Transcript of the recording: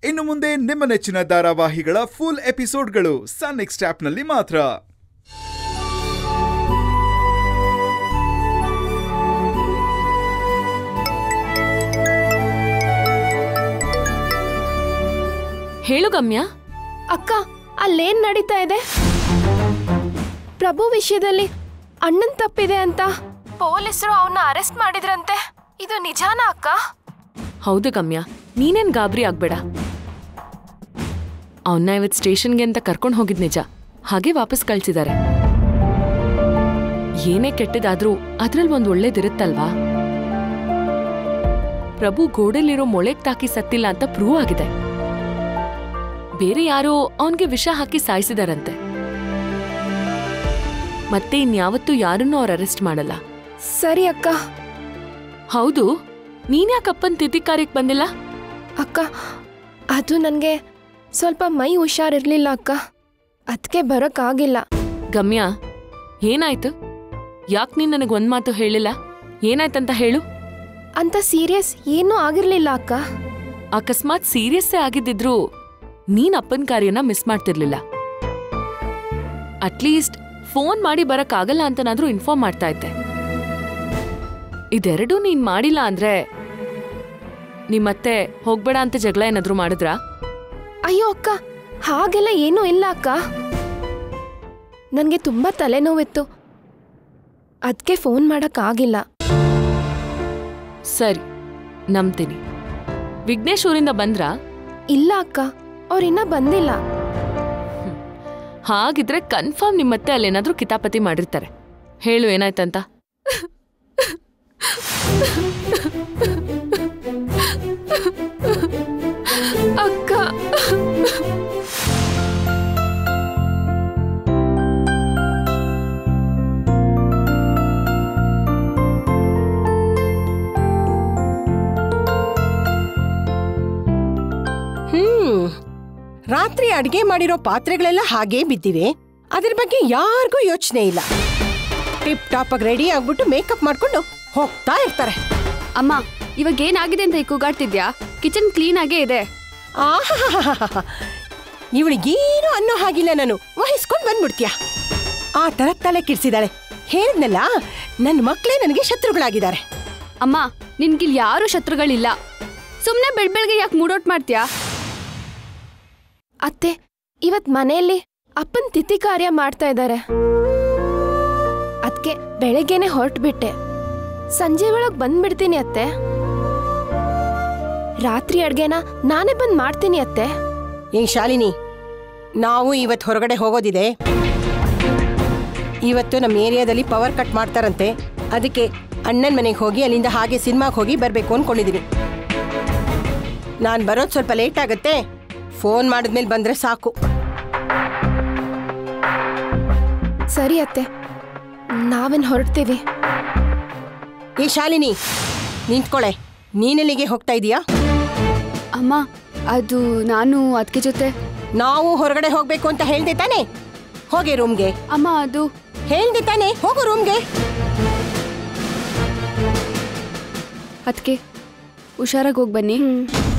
ಇನ್ನು ಮುಂದೆ ನಿಮ್ಮ ನೆಚ್ಚಿನ ಧಾರಾವಾಹಿಗಳ ಫುಲ್ ಎಪಿಸೋಡ್ಗಳು ಸನ್ ನೆಕ್ಸ್ಟ್ ಆಪ್ನಲ್ಲಿ ಮಾತ್ರ ಹೇಳು ಗಮ್ಯ ಅಕ್ಕ ಅಲ್ಲೇನ್ ನಡೀತಾ ಇದೆ ಪ್ರಭು ವಿಷಯದಲ್ಲಿ ಅಣ್ಣನ್ ತಪ್ಪಿದೆ ಅಂತ ಪೊಲೀಸರು ಅವನ್ನ ಅರೆಸ್ಟ್ ಮಾಡಿದ್ರಂತೆ ಇದು ನಿಜಾನಾ ಅಕ್ಕ ಹೌದು ಗಮ್ಯ ನೀನೇನ್ ಗಾಬರಿ ಆಗ್ಬೇಡ ಅವನ್ನ ಇವತ್ ಸ್ಟೇಷನ್ಗೆ ಅಂತ ಕರ್ಕೊಂಡು ಹೋಗಿದ್ ನಿಜ ಹಾಗೆ ವಾಪಸ್ ಕಳ್ಸಿದ್ದಾರೆ ಏನೇ ಕೆಟ್ಟದಾದ್ರೂ ಅದ್ರಲ್ಲಿ ಒಂದ್ ಒಳ್ಳೇದಿರುತ್ತಲ್ವಾ ಪ್ರಭು ಗೋಡೆಲಿರೋ ಮೊಳೆಗ್ ತಾಕಿ ಸತ್ತಿಲ್ಲ ಅಂತ ಪ್ರೂವ್ ಆಗಿದೆ ಬೇರೆ ಯಾರೋ ಅವನ್ಗೆ ವಿಷ ಹಾಕಿ ಸಾಯಿಸಿದಾರಂತೆ ಮತ್ತೆ ಇನ್ಯಾವತ್ತೂ ಯಾರನ್ನೂ ಅವ್ರು ಅರೆಸ್ಟ್ ಮಾಡಲ್ಲ ಸರಿ ಅಕ್ಕ ಹೌದು ನೀನ್ಯಾಕಪ್ಪನ್ ತಿಥಿ ಕಾರ್ಯಕ್ಕೆ ಬಂದಿಲ್ಲ ಅಕ್ಕ ಅದು ನನಗೆ ಸ್ವಲ್ಪ ಮೈ ಹುಷಾರಿರ್ಲಿಲ್ಲ ಅಕ್ಕ ಅದಕ್ಕೆ ಬರೋಕ್ಕಾಗಿಲ್ಲ ಗಮ್ಯ ಏನಾಯ್ತು ಯಾಕ್ ನೀನ್ ನನಗ್ ಒಂದ್ ಮಾತು ಹೇಳಿಲ್ಲ ಏನಾಯ್ತಂತ ಹೇಳು ಅಂತ ಸೀರಿಯಸ್ ಏನೂ ಆಗಿರ್ಲಿಲ್ಲ ಅಕ್ಕ ಅಕಸ್ಮಾತ್ ಸೀರಿಯಸ್ಸೇ ಆಗಿದ್ದಿದ್ರು ನೀನ್ ಅಪ್ಪನ್ ಕಾರ್ಯನ ಮಿಸ್ ಮಾಡ್ತಿರ್ಲಿಲ್ಲ ಅಟ್ಲೀಸ್ಟ್ ಫೋನ್ ಮಾಡಿ ಬರಕ್ ಆಗಲ್ಲ ಅಂತನಾದ್ರೂ ಇನ್ಫಾರ್ಮ್ ಮಾಡ್ತಾ ಇದ್ದೆ ಇದೆರಡೂ ನೀನ್ ಮಾಡಿಲ್ಲ ಅಂದ್ರೆ ನಿಮ್ಮತ್ತೆ ಹೋಗ್ಬೇಡ ಅಂತ ಜಗಳ ಏನಾದ್ರೂ ಮಾಡಿದ್ರಾ ಅಯ್ಯೋ ಅಕ್ಕ ಹಾಗೆಲ್ಲ ಏನೂ ಇಲ್ಲ ಅಕ್ಕ ನನಗೆ ತುಂಬ ತಲೆನೋವಿತ್ತು ಅದಕ್ಕೆ ಫೋನ್ ಮಾಡೋಕ್ಕಾಗಿಲ್ಲ ಸರಿ ನಂಬ್ತೀನಿ ವಿಘ್ನೇಶ್ ಊರಿಂದ ಬಂದ್ರಾ ಇಲ್ಲ ಅಕ್ಕ ಅವ್ರಿನ್ನ ಬಂದಿಲ್ಲ ಹಾಗಿದ್ರೆ ಕನ್ಫರ್ಮ್ ನಿಮ್ಮತ್ತೆ ಅಲ್ಲೇನಾದ್ರೂ ಕಿತಾಪತಿ ಮಾಡಿರ್ತಾರೆ ಹೇಳು ಏನಾಯ್ತಂತ ಅಕ್ಕ ಹ್ಮ್ ರಾತ್ರಿ ಅಡ್ಗೆ ಮಾಡಿರೋ ಪಾತ್ರೆಗಳೆಲ್ಲ ಹಾಗೇ ಬಿದ್ದಿವೆ ಅದ್ರ ಬಗ್ಗೆ ಯಾರಿಗೂ ಯೋಚನೆ ಇಲ್ಲ ಟಿಪ್ ಟಾಪ್ ಆಗಿ ರೆಡಿ ಆಗ್ಬಿಟ್ಟು ಮೇಕಪ್ ಮಾಡ್ಕೊಂಡು ಹೋಗ್ತಾ ಇರ್ತಾರೆ ಅಮ್ಮ ಇವಾಗ ಏನಾಗಿದೆ ಅಂತ ಕೂಗಾಡ್ತಿದ್ಯಾ ಕಿಚನ್ ಕ್ಲೀನ್ ಆಗೇ ಇದೆ ಆಹಾಹಾಹಾಹಾ. ಇವಳಿಗೇನು ಅನ್ನೋ ಹಾಗಿಲ್ಲ ನಾನು ವಹಿಸ್ಕೊಂಡು ಬಂದ್ಬಿಡ್ತೀಯ ಆ ತರ ತಲೆ ಕಿಡ್ಸಿದಾಳೆ ಹೇಳಿದ್ನಲ್ಲ ನನ್ನ ಮಕ್ಕಳೇ ನನಗೆ ಶತ್ರುಗಳಾಗಿದ್ದಾರೆ ಅಮ್ಮ ನಿನ್ಗಿಲ್ ಯಾರು ಶತ್ರುಗಳಿಲ್ಲ ಸುಮ್ನೆ ಬೆಳ್ ಬೆಳಗ್ಗೆ ಯಾಕೆ ಮೂಡೌಟ್ ಮಾಡ್ತೀಯಾ ಅತ್ತೆ ಇವತ್ ಮನೆಯಲ್ಲಿ ಅಪ್ಪನ್ ತಿಥಿ ಕಾರ್ಯ ಮಾಡ್ತಾ ಇದ್ದಾರೆ ಅದಕ್ಕೆ ಬೆಳಗ್ಗೆನೆ ಹೊರಟ್ಬಿಟ್ಟೆ ಸಂಜೆ ಒಳಗ್ ಬಂದ್ಬಿಡ್ತೀನಿ ಅತ್ತೆ ರಾತ್ರಿ ಅಡ್ಗೆನ ನಾನೇ ಬಂದ್ ಮಾಡ್ತೀನಿ ಅತ್ತೆ ಏ ಶಾಲಿನಿ ನಾವು ಇವತ್ತು ಹೊರಗಡೆ ಹೋಗೋದಿದೆ ಇವತ್ತು ನಮ್ಮ ಏರಿಯಾದಲ್ಲಿ ಪವರ್ ಕಟ್ ಮಾಡ್ತಾರಂತೆ ಅದಕ್ಕೆ ಅಣ್ಣನ ಮನೆಗೆ ಹೋಗಿ ಅಲ್ಲಿಂದ ಹಾಗೆ ಸಿನಿಮಾಗೆ ಹೋಗಿ ಬರಬೇಕು ಅಂದ್ಕೊಂಡಿದ್ದೀನಿ ನಾನು ಬರೋದು ಸ್ವಲ್ಪ ಲೇಟ್ ಆಗುತ್ತೆ ಫೋನ್ ಮಾಡಿದ್ಮೇಲೆ ಬಂದರೆ ಸಾಕು ಸರಿ ಅತ್ತೆ ನಾವೇನ್ ಹೊರಡ್ತೀವಿ ಏ ಶಾಲಿನಿ ನಿಂತ್ಕೊಳೆ ನೀನೆಲ್ಲಿಗೆ ಹೋಗ್ತಾ ಇದೀಯಾ ಅಮ್ಮ ಅದು ನಾನು ಅದಕ್ಕೆ ಜೊತೆ ನಾವು ಹೊರಗಡೆ ಹೋಗ್ಬೇಕು ಅಂತ ಹೇಳ್ದೆ ತಾನೆ ಹೋಗಿ ರೂಮ್ಗೆ ಅಮ್ಮ ಅದು ಹೇಳ್ದೆ ತಾನೆ ಹೋಗು ರೂಮ್ಗೆ ಅದಕ್ಕೆ ಹುಷಾರಾಗಿ ಹೋಗಿ ಬನ್ನಿ ಹ್ಮ್